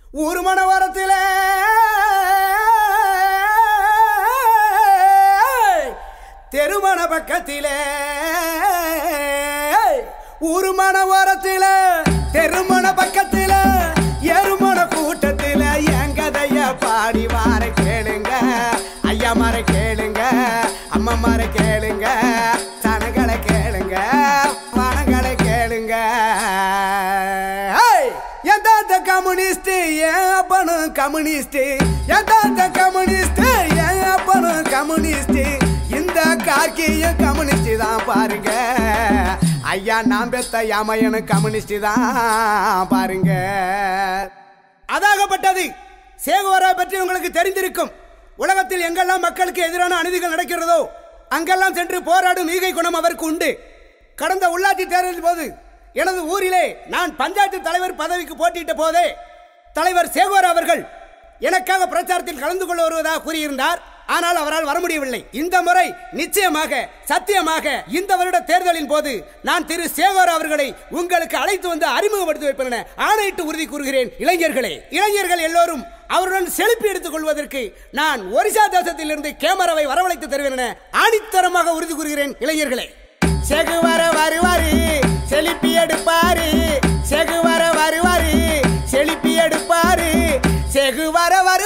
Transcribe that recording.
ஊரு மணவரத்திலே தெருமண பக்கத்திலே ஊரு மணவரத்தில தெருமண பக்கத்தில எருமண கூட்டத்தில என் கதைய பாடி வார கேளுங்க ஐயா மாற கேளுங்க அம்மா மாற கேளுங்க சனங்களை கேளுங்க வனங்களை கேளுங்க ஏய்! என் தாத்த கம்யூனிஸ்ட் என் அப்பனும் கம்யூனிஸ்ட் என் தாத்த கம்யூனிஸ்ட் என் அப்பனும் கம்யூனிஸ்ட் இந்த காக்கியும் கம்யூனிஸ்ட் தான் பாருங்க ஐயா நான் பெத்த யாமையனும் கம்யூனிஸ்ட் தான் பாருங்க அதாகப்பட்டது சேகுவரா பற்றி உங்களுக்கு தெரிந்திருக்கும் உலகத்தில் எங்கெல்லாம் மக்களுக்கு எதிரான அநீதிகள் நடக்கிறதோ அங்கெல்லாம் சென்று போராடும் ஈகை குணம் அவருக்கு உண்டு கடந்த உள்ளாட்சி தேர்தலின் போது எனது ஊரிலே நான் பஞ்சாயத்து தலைவர் பதவிக்கு போட்டியிட்ட போதே தலைவர் சேகோர் அவர்கள் எனக்காக பிரச்சாரத்தில் கலந்து கொள்ள வருவதாக கூறியிருந்தார் ஆனால் அவரால் வர முடியவில்லை இந்த முறை நிச்சயமாக சத்தியமாக இந்த வருட தேர்தலின் போது நான் திரு சேகோர் அவர்களை உங்களுக்கு அழைத்து வந்து அறிமுகப்படுத்தி வைப்பேன் என ஆணையிட்டு உறுதி கூறுகிறேன் இளைஞர்களே இளைஞர்கள் எல்லோரும் அவருடன் செலுப்பி எடுத்துக் கொள்வதற்கு நான் ஒரிசா தேசத்திலிருந்து கேமராவை வரவழைத்து தருவேன் என ஆணித்தரமாக உறுதி கூறுகிறேன் இளைஞர்களே செகு வர வருவாரு செழிப்பி எடுப்பாரு செகு வர வருவாரு செழிப்பி எடுப்பாரு செகு வர வரு